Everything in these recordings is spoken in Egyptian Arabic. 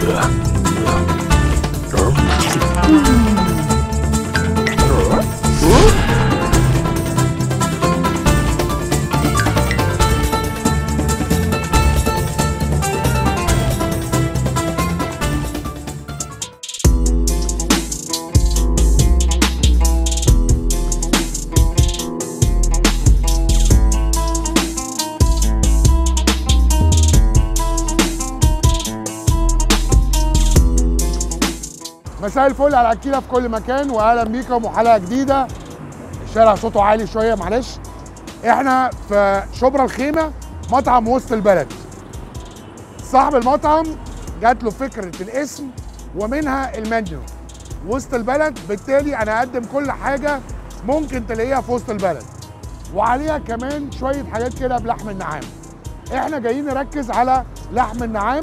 مساء الفل على اكيله في كل مكان واهلا بيكم وحلقه جديده الشارع صوته عالي شويه معلش احنا في شبرا الخيمه مطعم وسط البلد صاحب المطعم جات له فكره الاسم ومنها المنيو وسط البلد بالتالي انا اقدم كل حاجه ممكن تلاقيها في وسط البلد وعليها كمان شويه حاجات كده بلحم النعام احنا جايين نركز على لحم النعام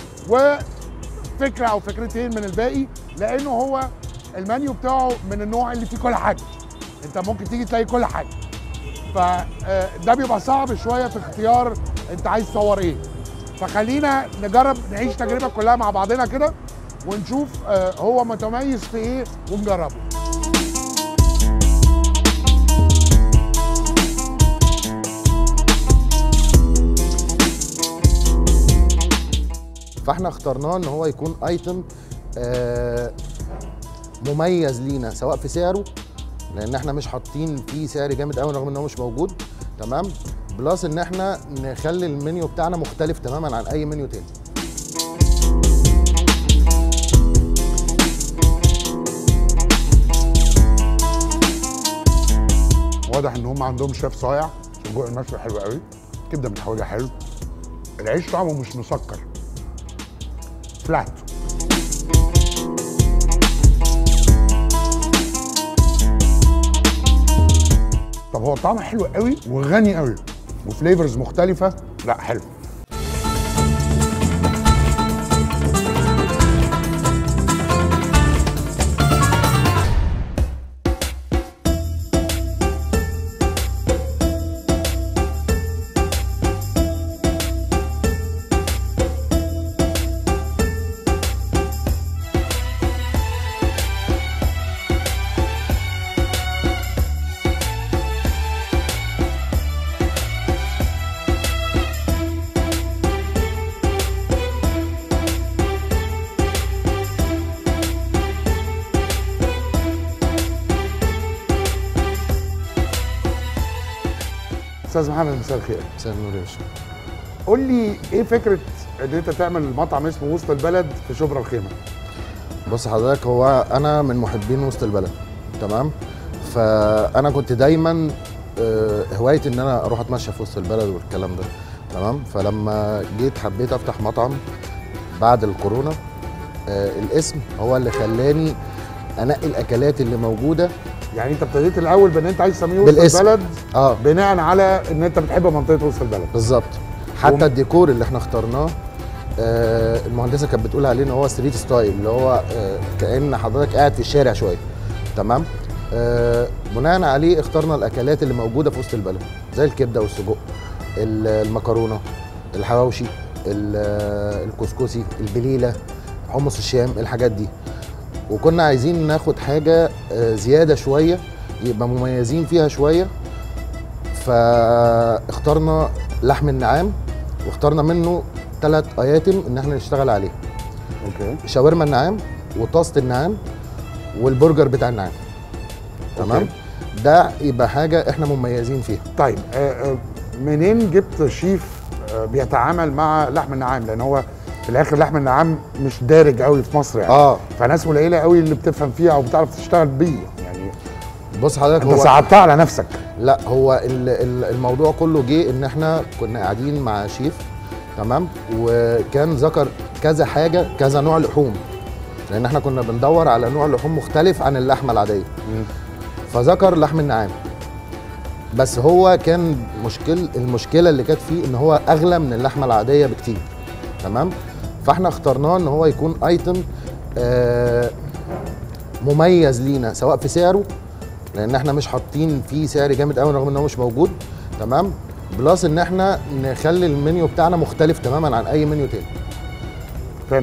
وفكره او فكرتين من الباقي لانه هو المنيو بتاعه من النوع اللي فيه كل حاجه انت ممكن تيجي تلاقي كل حاجه فده بيبقى صعب شويه في اختيار انت عايز تصور ايه فخلينا نجرب نعيش تجربه كلها مع بعضنا كده ونشوف آه، هو متميز في ايه ونجربه فاحنا اخترناه ان هو يكون ايتم آه، مميز لينا سواء في سعره لان احنا مش حاطين فيه سعر جامد قوي رغم ان هو مش موجود تمام بلس ان احنا نخلي المنيو بتاعنا مختلف تماما عن اي منيو تاني واضح ان هم عندهم شيف صايع سجق المشوي حلو قوي كبده متحوجه حلو العيش طعمه مش مسكر فلات طب هو طعمه حلو قوي وغني قوي وفليفرز مختلفه لا حلو استاذ محمد مساء الخير مساء النور يا باشا قول لي ايه فكره ان انت تعمل مطعم اسمه وسط البلد في شبرا الخيمه بص حضرتك هو انا من محبين وسط البلد تمام فانا كنت دايما آه، هوايتي ان انا اروح اتمشى في وسط البلد والكلام ده تمام فلما جيت حبيت افتح مطعم بعد الكورونا آه، الاسم هو اللي خلاني انقي الاكلات اللي موجوده يعني انت ابتديت الاول بان انت عايز تسميه وسط بالاسم. البلد اه بناء على ان انت بتحب منطقه وسط البلد بالظبط وم- حتى الديكور اللي احنا اخترناه آه المهندسه كانت بتقول عليه ان هو ستريت ستايل اللي هو آه كان حضرتك قاعد في الشارع شويه تمام آه بناء عليه اخترنا الاكلات اللي موجوده في وسط البلد زي الكبده والسجق ال- المكرونه الحواوشي ال- آه، الكسكسي البليله حمص الشام الحاجات دي وكنا عايزين ناخد حاجه آه زياده شويه يبقى مميزين فيها شويه فاخترنا لحم النعام واخترنا منه ثلاث اياتم ان احنا نشتغل عليه اوكي شاورما النعام وطاسه النعام والبرجر بتاع النعام تمام أوكي. ده يبقى حاجه احنا مميزين فيها طيب آه، آه، منين جبت شيف آه، بيتعامل مع لحم النعام لان هو في الاخر لحم النعام مش دارج قوي في مصر يعني اه فناس قليله قوي اللي بتفهم فيه او بتعرف تشتغل بيه يعني بص حضرتك انت هو صعبتها على نفسك لا هو ال- ال- الموضوع كله جه ان احنا كنا قاعدين مع شيف تمام وكان ذكر كذا حاجه كذا نوع لحوم لان احنا كنا بندور على نوع لحوم مختلف عن اللحمه العاديه فذكر لحم النعام بس هو كان مشكل المشكله اللي كانت فيه ان هو اغلى من اللحمه العاديه بكتير تمام فاحنا اخترناه ان هو يكون ايتم آه مميز لينا سواء في سعره لان احنا مش حاطين فيه سعر جامد قوي رغم ان هو مش موجود تمام بلس ان احنا نخلي المنيو بتاعنا مختلف تماما عن اي منيو تاني فهمت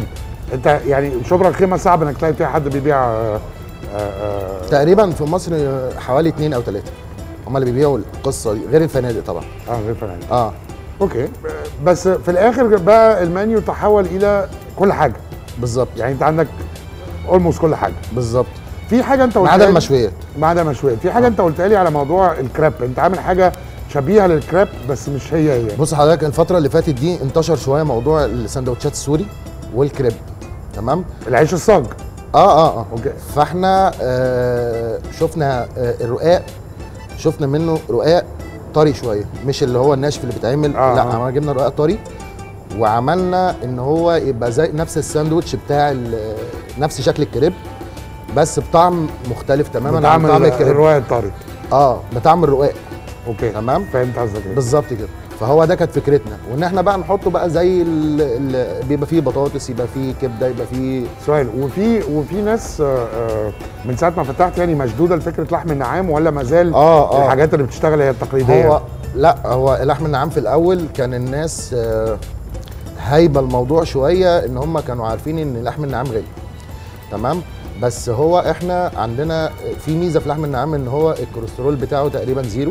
انت يعني شبرا الخيمه صعب انك تلاقي فيها حد بيبيع آه، آه، آه، تقريبا في مصر حوالي اتنين او ثلاثه هم اللي بيبيعوا القصه دي غير الفنادق طبعا اه غير فنان اه اوكي بس في الاخر بقى المنيو تحول الى كل حاجه بالظبط يعني انت عندك اولموست كل حاجه بالظبط في حاجه انت ما قلتها عدا لي- المشويات ما عدا مشويات في حاجه انت قلتها لي على موضوع الكريب انت عامل حاجه شبيهه للكريب بس مش هي هي بص حضرتك الفتره اللي فاتت دي انتشر شويه موضوع السندوتشات السوري والكريب تمام العيش الصاج اه اه اه اوكي فاحنا آه شفنا آه الرقاق شفنا منه رقاق طري شويه مش اللي هو الناشف اللي بيتعمل آه، لا آه. عملنا جبنا رقاق طري وعملنا ان هو يبقى زي نفس الساندوتش بتاع ال- نفس شكل الكريب بس بطعم مختلف تماما عن بتعمل طعم الكريب الروايه الطري اه بطعم الرقاق اوكي تمام فهمت قصدك ايه بالظبط كده فهو ده كانت فكرتنا وان احنا بقى نحطه بقى زي ال ال بيبقى فيه بطاطس يبقى فيه كبده يبقى فيه سؤال وفي وفي ناس آه، آه، من ساعه ما فتحت يعني مشدوده لفكره لحم النعام ولا ما زال اه اه الحاجات اللي بتشتغل هي التقليديه هو لا هو لحم النعام في الاول كان الناس آه، هايبه الموضوع شويه ان هم كانوا عارفين ان لحم النعام غالي تمام بس هو احنا عندنا في ميزه في لحم النعام ان هو الكوليسترول بتاعه تقريبا زيرو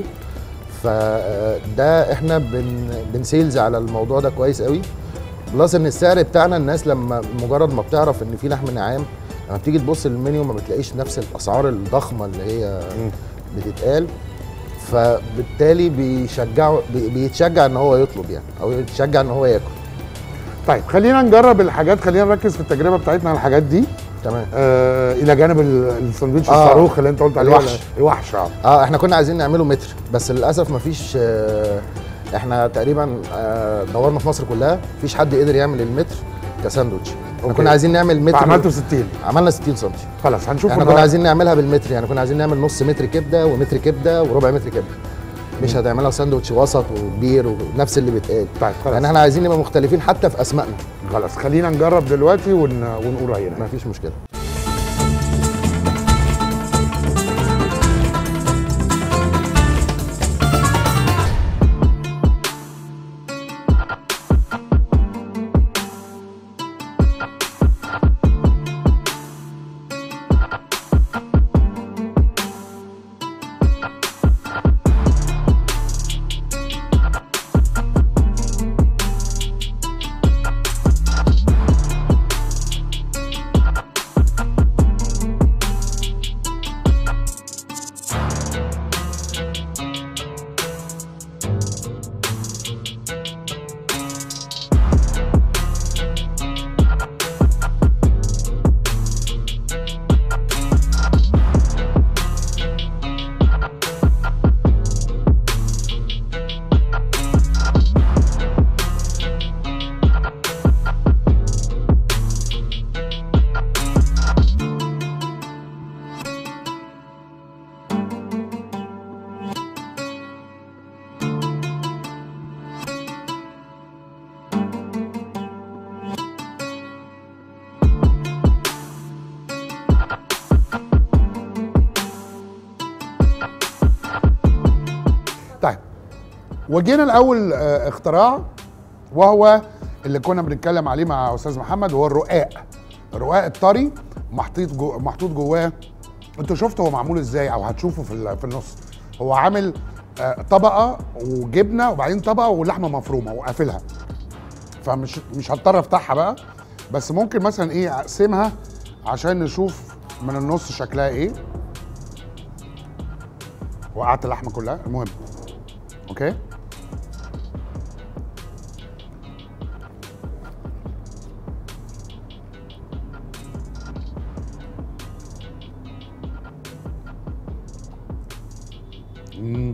فده احنا بن بنسيلز على الموضوع ده كويس قوي بلس ان السعر بتاعنا الناس لما مجرد ما بتعرف ان في لحم نعام لما بتيجي تبص للمنيو ما بتلاقيش نفس الاسعار الضخمه اللي هي مم. بتتقال فبالتالي بيشجعوا بي- بيتشجع ان هو يطلب يعني او يتشجع ان هو ياكل طيب خلينا نجرب الحاجات خلينا نركز في التجربه بتاعتنا على الحاجات دي تمام آه الى جانب ال- الساندوتش آه. الصاروخ اللي انت قلت عليه الوحش. ولا- الوحش اه اه احنا كنا عايزين نعمله متر بس للاسف مفيش آه احنا تقريبا آه دورنا في مصر كلها مفيش حد قدر يعمل المتر كساندوتش احنا أوكي. كنا عايزين نعمل متر فعملته 60 عملنا 60 سم خلاص هنشوف احنا كنا النهاردة. عايزين نعملها بالمتر يعني كنا عايزين نعمل نص متر كبده ومتر كبده وربع متر كبده مش هتعملها ساندوتش وسط وكبير ونفس اللي بيتقال طيب خلاص يعني احنا عايزين نبقى مختلفين حتى في اسمائنا خلاص خلينا نجرب دلوقتي ون... ونقول راينا مفيش مشكله طيب وجينا الاول آه، اختراع وهو اللي كنا بنتكلم عليه مع استاذ محمد وهو الرقاق الرقاق الطري محطوط جو محطوط جواه انتوا شفتوا هو معمول ازاي او هتشوفوا في ال- في النص هو عامل آه، طبقه وجبنه وبعدين طبقه ولحمه مفرومه وقافلها فمش مش هضطر افتحها بقى بس ممكن مثلا ايه اقسمها عشان نشوف من النص شكلها ايه وقعت اللحمه كلها المهم اوكي مم.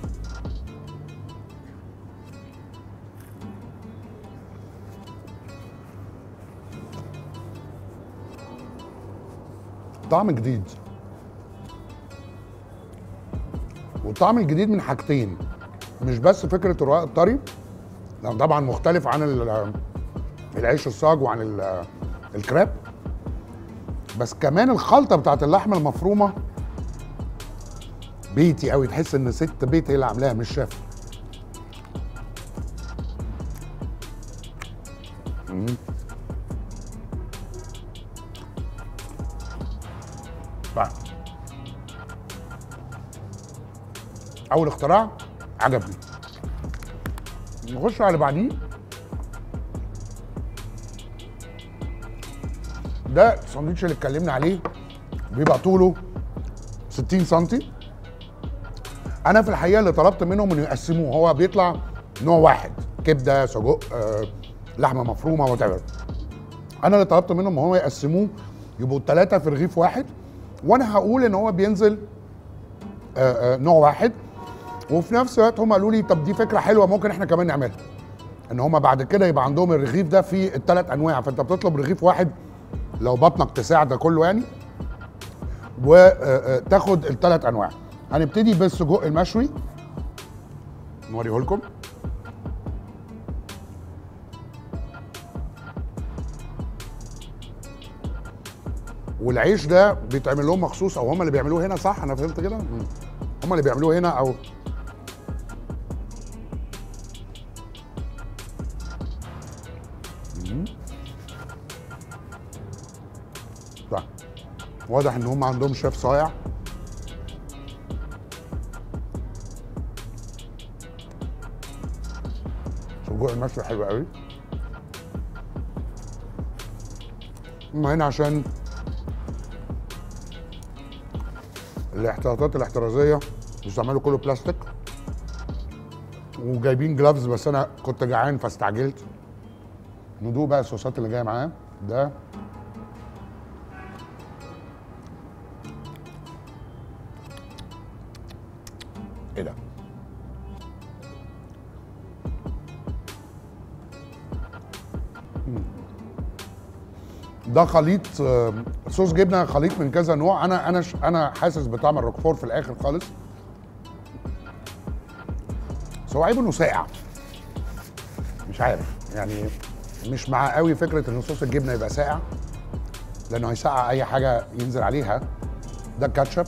طعم جديد والطعم الجديد من حاجتين مش بس فكره الرقاق الطري لأن طبعا مختلف عن ال- العيش الصاج وعن ال- الكريب بس كمان الخلطه بتاعت اللحمه المفرومه بيتي قوي تحس ان ست بيت هي اللي عاملاها مش شاف او الاختراع عجبني نخش على اللي بعديه ده الساندوتش اللي اتكلمنا عليه بيبقى طوله 60 سم انا في الحقيقه اللي طلبت منهم انه يقسموه هو بيطلع نوع واحد كبده سجق آه، لحمه مفرومه وات انا اللي طلبت منهم هو يقسموه يبقوا الثلاثه في رغيف واحد وانا هقول ان هو بينزل آه، آه، نوع واحد وفي نفس الوقت هم قالوا لي طب دي فكره حلوه ممكن احنا كمان نعملها ان هم بعد كده يبقى عندهم الرغيف ده فيه الثلاث انواع فانت بتطلب رغيف واحد لو بطنك تساع ده كله يعني وتاخد الثلاث انواع هنبتدي بالسجق المشوي نوريه لكم والعيش ده بيتعمل لهم مخصوص او هم اللي بيعملوه هنا صح انا فهمت كده مم. هم اللي بيعملوه هنا او مم. صح واضح ان هم عندهم شيف صايع سجق المشوي حلو قوي هم هنا عشان الاحتياطات الاحترازيه بيستعملوا كله بلاستيك وجايبين جلافز بس انا كنت جعان فاستعجلت ندوق بقى الصوصات اللي جايه معاه ده ايه ده مم. ده خليط آه، صوص جبنه خليط من كذا نوع انا انا ش- انا حاسس بطعم الروكفور في الاخر خالص بس هو عيب انه ساقع مش عارف يعني مش مع قوي فكره ان صوص الجبنه يبقى ساقع لانه هيسقع اي حاجه ينزل عليها ده الكاتشب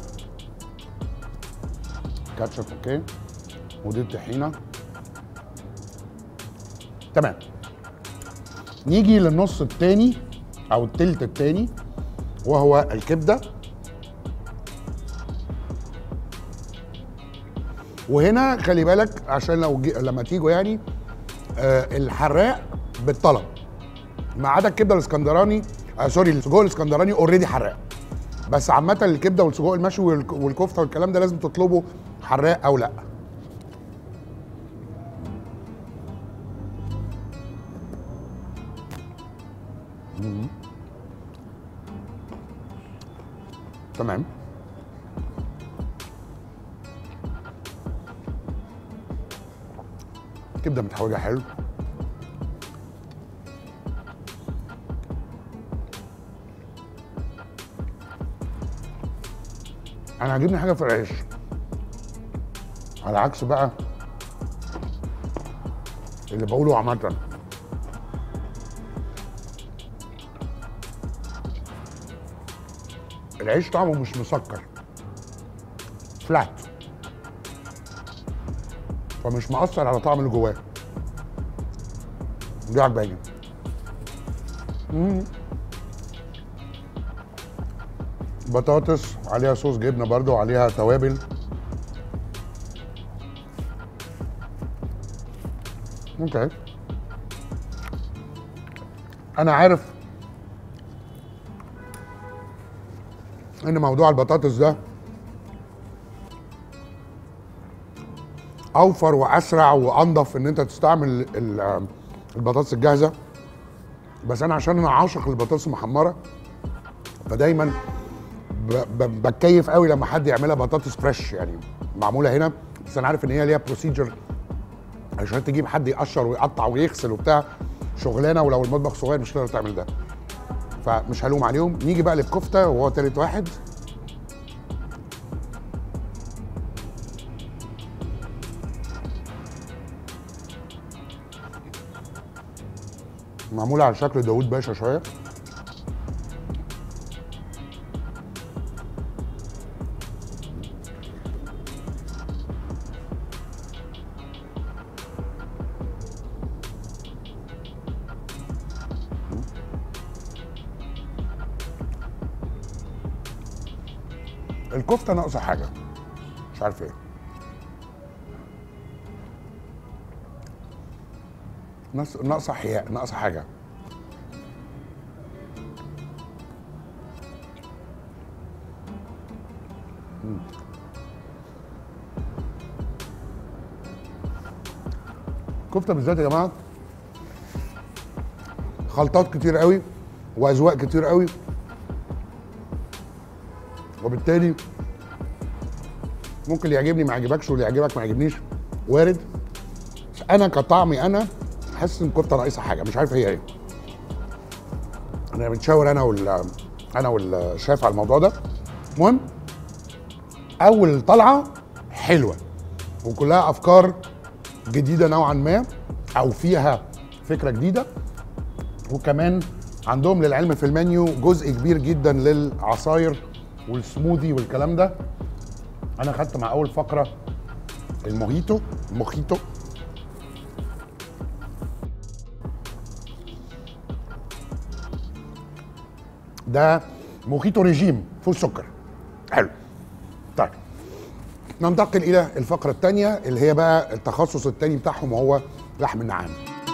كاتشب اوكي ودي الطحينه تمام نيجي للنص التاني او التلت التاني وهو الكبده وهنا خلي بالك عشان لو جي لما تيجوا يعني آه الحراق بالطلب ما عدا الكبده الاسكندراني آه سوري السجق الاسكندراني اوريدي حراق بس عامه الكبده والسجق المشوي والك- والكفته والكلام ده لازم تطلبه حراق او لا مم. تمام كبده متحوجه حلو انا عاجبني حاجه في العيش على عكس بقى اللي بقوله عامه العيش طعمه مش مسكر فلات فمش مأثر على طعم اللي جواه دي عجباني مم. بطاطس عليها صوص جبنه برضو وعليها توابل اوكي انا عارف ان موضوع البطاطس ده اوفر واسرع وانضف ان انت تستعمل ال- البطاطس الجاهزه بس انا عشان انا عاشق للبطاطس المحمره فدايما ب- ب- بتكيف قوي لما حد يعملها بطاطس فريش يعني معموله هنا بس انا عارف ان هي ليها بروسيجر عشان تجيب حد يقشر ويقطع ويغسل وبتاع شغلانه ولو المطبخ صغير مش هتقدر تعمل ده فمش هلوم عليهم نيجي بقى للكفته وهو تالت واحد معموله على شكل داوود باشا شويه الكفته ناقصه حاجه مش عارف ايه ناقص ناقصه حياء ناقصه حاجه مم. كفته بالذات يا جماعه خلطات كتير قوي واذواق كتير قوي وبالتالي ممكن اللي يعجبني ما يعجبكش واللي يعجبك ما يعجبنيش وارد بس انا كطعمي انا حاسس ان الكفته ناقصه حاجه مش عارف هي ايه انا بنشاور انا وال انا والشيف على الموضوع ده المهم اول طلعه حلوه وكلها افكار جديده نوعا ما او فيها فكره جديده وكمان عندهم للعلم في المنيو جزء كبير جدا للعصاير والسموذي والكلام ده انا خدت مع اول فقره الموهيتو موخيتو ده موخيتو ريجيم فول سكر حلو طيب ننتقل الى الفقره الثانيه اللي هي بقى التخصص الثاني بتاعهم وهو لحم النعام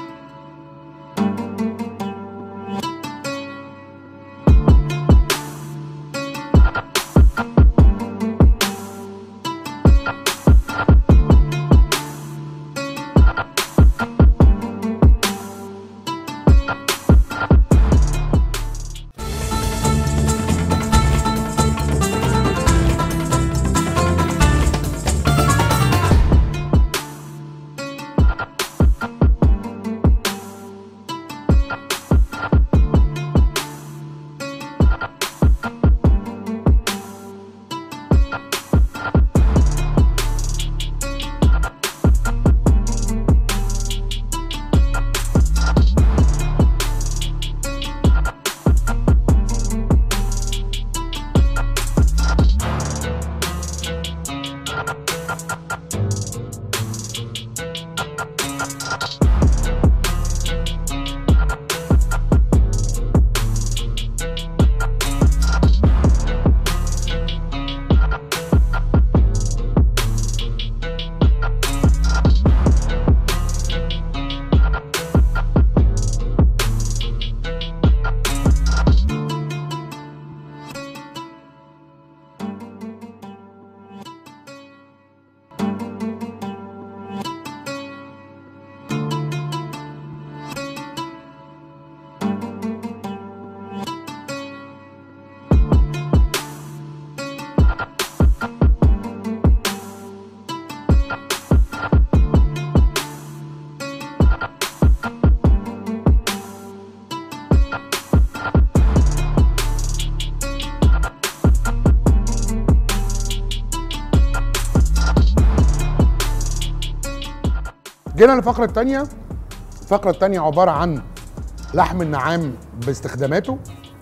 جينا للفقره الثانيه الفقره الثانيه عباره عن لحم النعام باستخداماته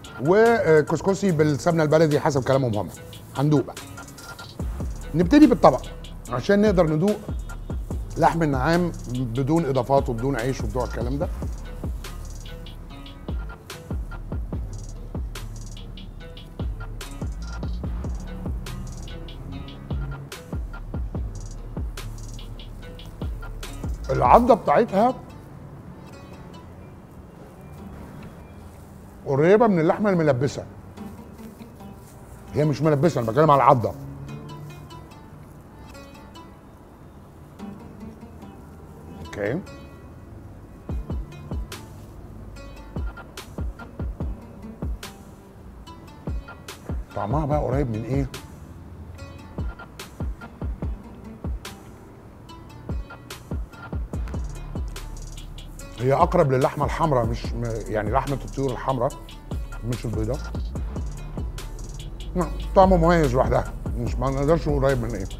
وكسكسي بالسمنه البلدي حسب كلامهم هم هندوق بقى نبتدي بالطبق عشان نقدر ندوق لحم النعام بدون اضافات وبدون عيش وبدون الكلام ده العضه بتاعتها قريبه من اللحمه الملبسه هي مش ملبسه انا بتكلم على العضه اوكي طعمها بقى قريب من ايه هي اقرب للحمه الحمراء مش م- يعني لحمه الطيور الحمراء مش البيضاء نعم طعمه مميز لوحدها مش ما نقدرش نقول قريب من ايه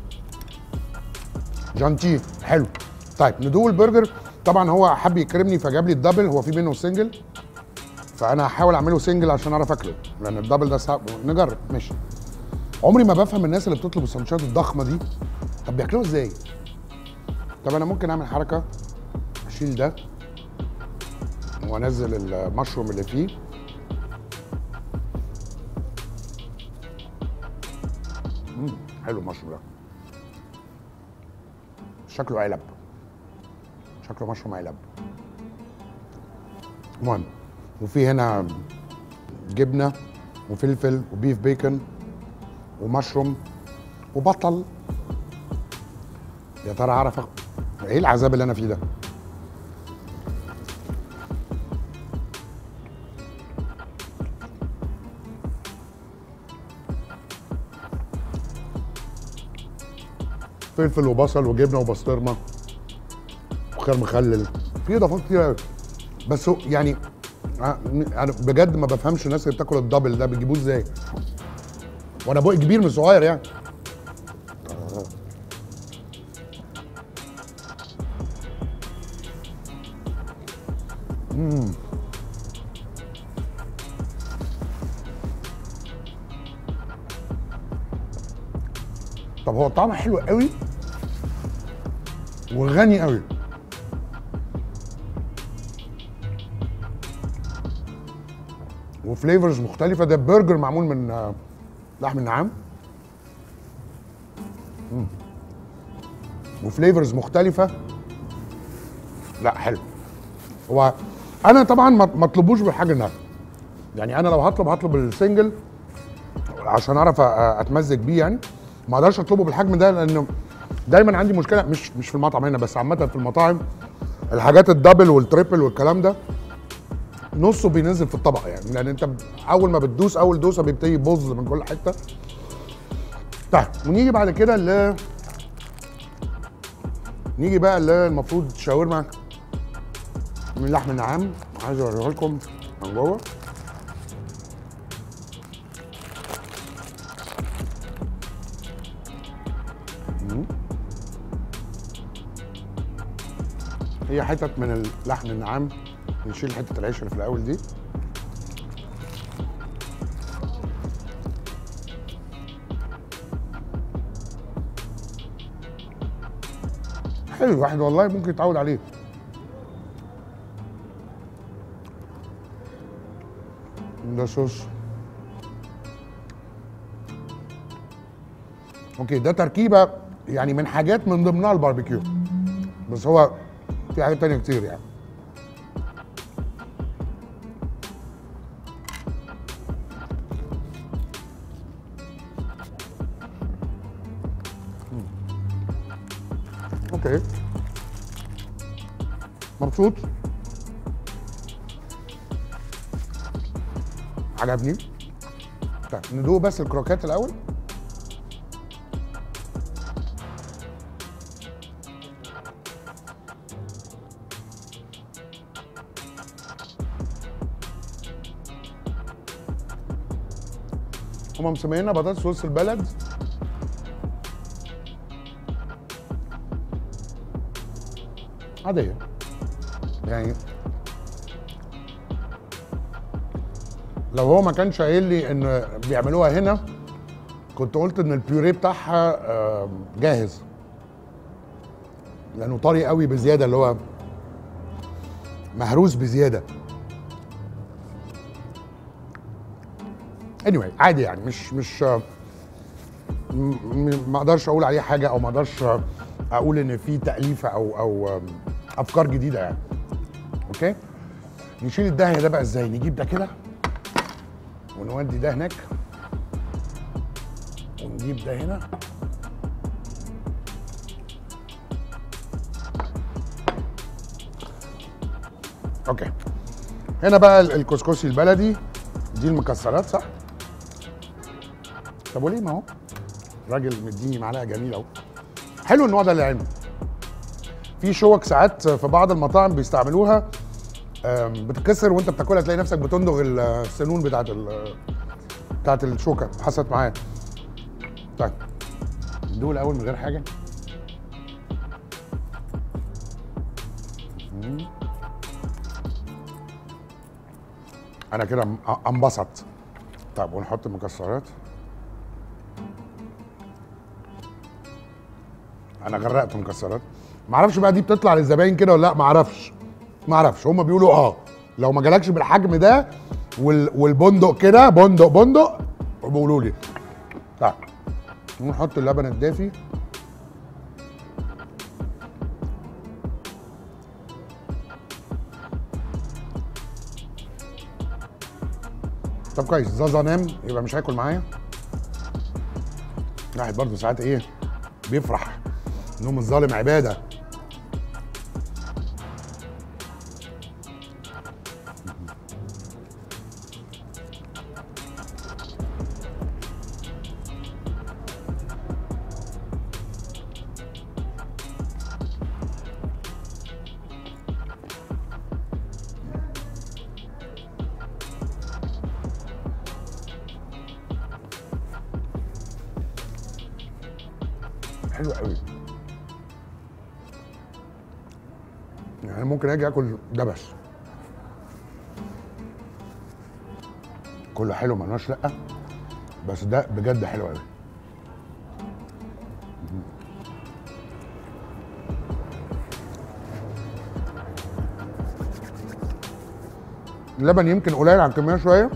جانتي حلو طيب ندوق البرجر طبعا هو حب يكرمني فجاب لي الدبل هو في منه سنجل فانا هحاول اعمله سنجل عشان اعرف اكله لان الدبل ده صعب نجرب ماشي عمري ما بفهم الناس اللي بتطلب السندوتشات الضخمه دي طب بياكلوها ازاي طب انا ممكن اعمل حركه اشيل ده وانزل المشروم اللي فيه مم، حلو المشروم ده شكله علب شكله مشروم علب المهم وفي هنا جبنه وفلفل وبيف بيكن ومشروم وبطل يا ترى اعرف أخ- ايه العذاب اللي انا فيه ده فلفل وبصل وجبنه وبسطرمه وخيار مخلل في اضافات كتير قوي بس هو يعني ع- انا بجد ما بفهمش الناس اللي بتاكل الدبل ده بيجيبوه ازاي وانا بقى كبير مش صغير يعني مم. طب هو طعمه حلو قوي وغني قوي وفليفرز مختلفه ده برجر معمول من آه، لحم النعام مم. وفليفرز مختلفه لا حلو هو انا طبعا ما ما اطلبوش بالحاجه النهارده يعني انا لو هطلب هطلب السنجل عشان اعرف أ- اتمزج بيه يعني ما اقدرش اطلبه بالحجم ده لانه دايما عندي مشكله مش مش في المطعم هنا بس عامه في المطاعم الحاجات الدبل والتريبل والكلام ده نصه بينزل في الطبق يعني لان انت اول ما بتدوس اول دوسه بيبتدي يبظ من كل حته طيب ونيجي بعد كده ل نيجي بقى اللي المفروض شاورما من لحم النعام عايز اوريه لكم من جوه مم. هي حتت من اللحم النعام نشيل حته العيش اللي في الاول دي حلو الواحد والله ممكن يتعود عليه ده صوص اوكي ده تركيبه يعني من حاجات من ضمنها الباربيكيو بس هو في حاجات تانية كتير يعني مم. اوكي مبسوط عجبني طيب ندوق بس الكروكات الاول هما مسمينها بطاطس وسط البلد عادية يعني لو هو ما كانش قايل لي ان بيعملوها هنا كنت قلت ان البيوريه بتاعها آه، جاهز لانه طري قوي بزياده اللي هو مهروس بزياده anyway عادي يعني مش مش آه، م- م- ما اقدرش اقول عليه حاجه او ما اقدرش آه، اقول ان في تاليفه او او آم، افكار جديده يعني اوكي نشيل الدهن ده بقى ازاي نجيب ده كده ونودي ده هناك ونجيب ده هنا اوكي هنا بقى ال- الكسكسي البلدي دي المكسرات صح طب وليه ما هو راجل مديني معلقه جميله اهو حلو النوع ده للعلم في شوك ساعات في بعض المطاعم بيستعملوها آم، بتتكسر وانت بتاكلها تلاقي نفسك بتندغ السنون بتاعت ال- بتاعت الشوكه حصلت معايا طيب دول الاول من غير حاجه مم. انا كده م- أ- انبسط طيب ونحط المكسرات انا غرقت مكسرات ما اعرفش بقى دي بتطلع للزباين كده ولا لا ما اعرفش ما اعرفش هم بيقولوا اه لو ما جالكش بالحجم ده وال... والبندق كده بندق بندق بيقولوا لي طيب ونحط اللبن الدافي طب كويس زازا نام يبقى مش هياكل معايا الواحد برضه ساعات ايه بيفرح نوم الظالم عباده حلو قوي يعني ممكن اجي اكل ده بس كله حلو ملناش لا بس ده بجد حلو قوي اللبن يمكن قليل عن الكميه شويه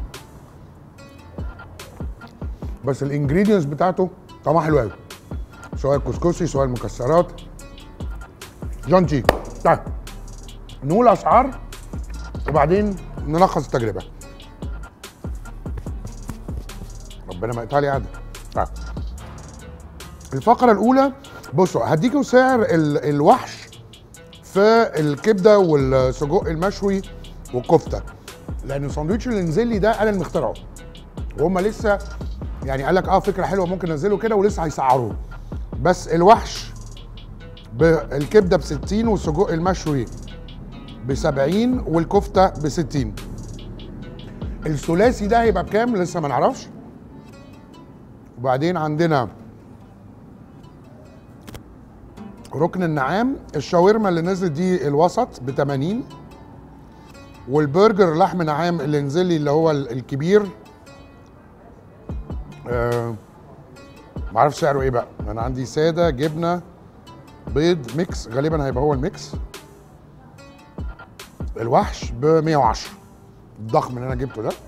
بس الانجريدينتس بتاعته طعمها حلو قوي سواء الكسكسي سواء المكسرات جانتي طيب نقول اسعار وبعدين نلخص التجربه ربنا ما يقطع لي قعده طيب الفقره الاولى بصوا هديكوا سعر ال- الوحش في الكبده والسجق المشوي والكفته لان ساندوتش اللي نزل لي ده انا اللي مخترعه وهم لسه يعني قال لك اه فكره حلوه ممكن ننزله كده ولسه هيسعروه بس الوحش بالكبده ب 60 والسجق المشوي ب 70 والكفته ب 60 الثلاثي ده هيبقى بكام لسه ما نعرفش وبعدين عندنا ركن النعام الشاورما اللي نزلت دي الوسط ب 80 والبرجر لحم نعام اللي نزل لي اللي هو ال- الكبير آه معرفش سعره ايه بقى انا عندي ساده جبنه بيض ميكس غالبا هيبقى هو الميكس الوحش ب 110 الضخم اللي انا جبته ده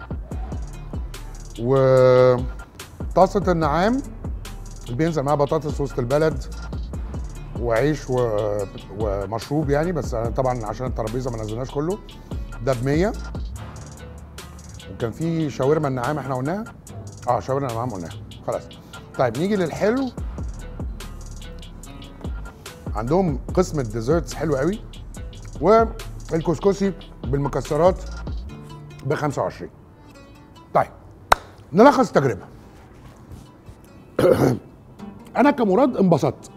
و طاسه النعام اللي بينزل معاها بطاطس وسط البلد وعيش و... ومشروب يعني بس أنا طبعا عشان الترابيزه ما نزلناش كله ده ب 100 وكان في شاورما النعام احنا قلناها اه شاورما النعام قلناها خلاص طيب نيجي للحلو عندهم قسم الديزرتس حلو قوي والكسكسي بالمكسرات ب 25 طيب نلخص التجربه انا كمراد انبسطت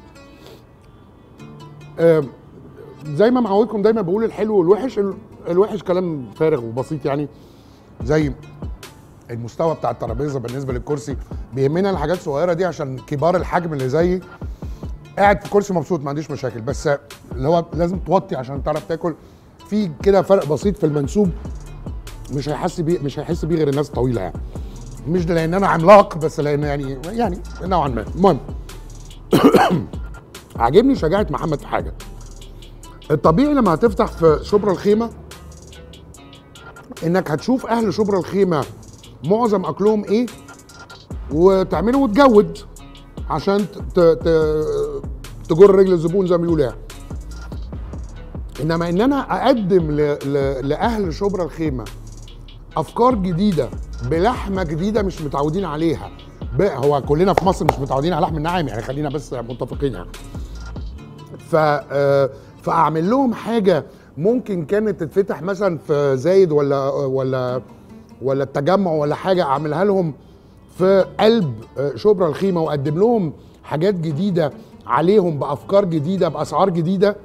آم، زي ما معودكم دايما بقول الحلو والوحش ال- الوحش كلام فارغ وبسيط يعني زي المستوى بتاع الترابيزه بالنسبه للكرسي بيهمنا الحاجات الصغيره دي عشان كبار الحجم اللي زيي قاعد في كرسي مبسوط ما عنديش مشاكل بس اللي هو لازم توطي عشان تعرف تاكل في كده فرق بسيط في المنسوب مش هيحس بيه مش هيحس بيه غير الناس الطويله يعني مش لان انا عملاق بس لان يعني يعني نوعا ما المهم عاجبني شجاعه محمد في حاجه الطبيعي لما هتفتح في شبرا الخيمه انك هتشوف اهل شبرا الخيمه معظم اكلهم ايه وتعمله وتجود عشان ت- ت- تجر رجل الزبون زي ما بيقولوا يعني انما ان انا اقدم ل... ل... لاهل شبرا الخيمه افكار جديده بلحمه جديده مش متعودين عليها ب... هو كلنا في مصر مش متعودين على لحم النعام يعني خلينا بس متفقين يعني ف آه، فاعمل لهم حاجه ممكن كانت تتفتح مثلا في زايد ولا ولا ولا التجمع ولا حاجه اعملها لهم في قلب آه، شبرا الخيمه واقدم لهم حاجات جديده عليهم بافكار جديده باسعار جديده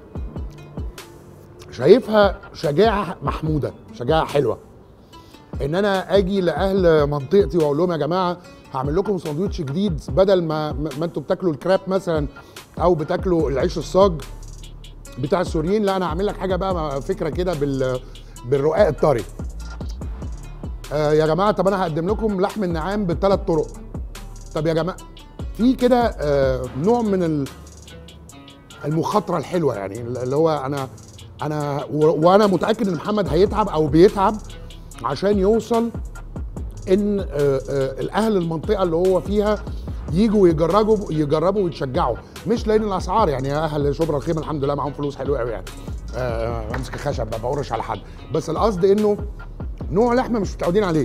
شايفها شجاعه محموده شجاعه حلوه ان انا اجي لاهل منطقتي واقول لهم يا جماعه هعمل لكم ساندوتش جديد بدل ما ما انتوا بتاكلوا الكراب مثلا او بتاكلوا العيش الصاج بتاع السوريين لا انا هعمل لك حاجه بقى فكره كده بال بالرقاق الطري آه يا جماعه طب انا هقدم لكم لحم النعام بثلاث طرق طب يا جماعه في كده آه نوع من ال- المخاطره الحلوه يعني اللي هو انا انا و- وانا متاكد ان محمد هيتعب او بيتعب عشان يوصل ان آه، آه، الاهل المنطقه اللي هو فيها يجوا يجربوا يجربوا ويتشجعوا مش لان الاسعار يعني اهل شبرا الخيمه الحمد لله معاهم فلوس حلوه قوي يعني آه، بمسك خشب ما بقرش على حد بس القصد انه نوع لحمه مش متعودين عليه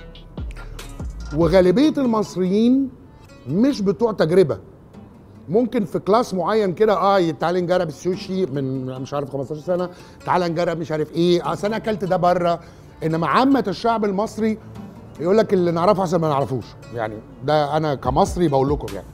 وغالبيه المصريين مش بتوع تجربه ممكن في كلاس معين كده اه تعالى نجرب السوشي من مش عارف 15 سنه تعالى نجرب مش عارف ايه اصل انا اكلت ده بره انما عامه الشعب المصري يقول لك اللي نعرفه احسن ما نعرفوش يعني ده انا كمصري بقول لكم يعني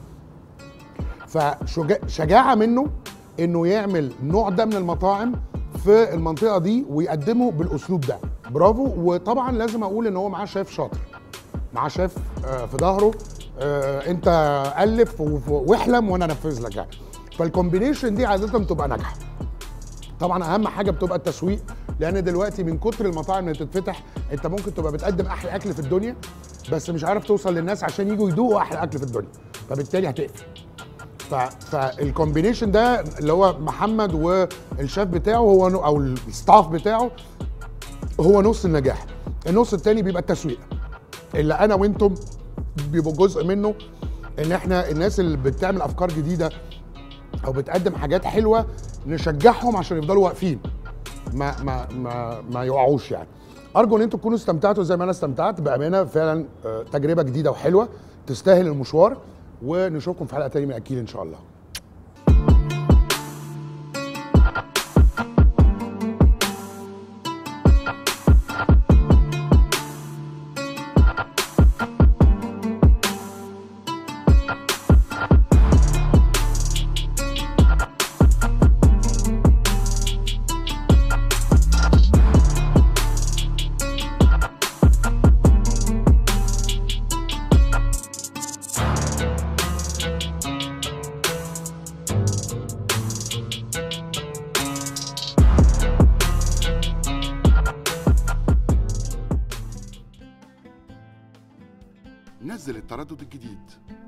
فشجاعه منه انه يعمل نوع ده من المطاعم في المنطقه دي ويقدمه بالاسلوب ده برافو وطبعا لازم اقول ان هو معاه شيف شاطر معاه شيف آه، في ظهره آه، انت الف وف- واحلم وانا انفذ لك يعني فالكومبينيشن دي عاده بتبقى ناجحه طبعا اهم حاجه بتبقى التسويق لان دلوقتي من كتر المطاعم اللي بتتفتح انت ممكن تبقى بتقدم احلى اكل في الدنيا بس مش عارف توصل للناس عشان يجوا يدوقوا احلى اكل في الدنيا فبالتالي هتقفل ف... فالكومبينيشن ده اللي هو محمد والشيف بتاعه هو نو- او الستاف بتاعه هو نص النجاح النص التاني بيبقى التسويق اللي انا وانتم بيبقوا جزء منه ان احنا الناس اللي بتعمل افكار جديده او بتقدم حاجات حلوه نشجعهم عشان يفضلوا واقفين ما ما ما ما يقعوش يعني ارجو ان انتم تكونوا استمتعتوا زي ما انا استمتعت بامانه فعلا آه، تجربه جديده وحلوه تستاهل المشوار ونشوفكم في حلقه تانية من اكيد ان شاء الله نزل التردد الجديد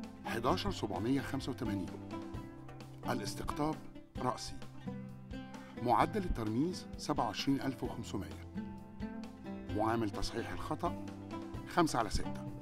11785 الاستقطاب رأسي معدل الترميز 27500 معامل تصحيح الخطأ 5 على 6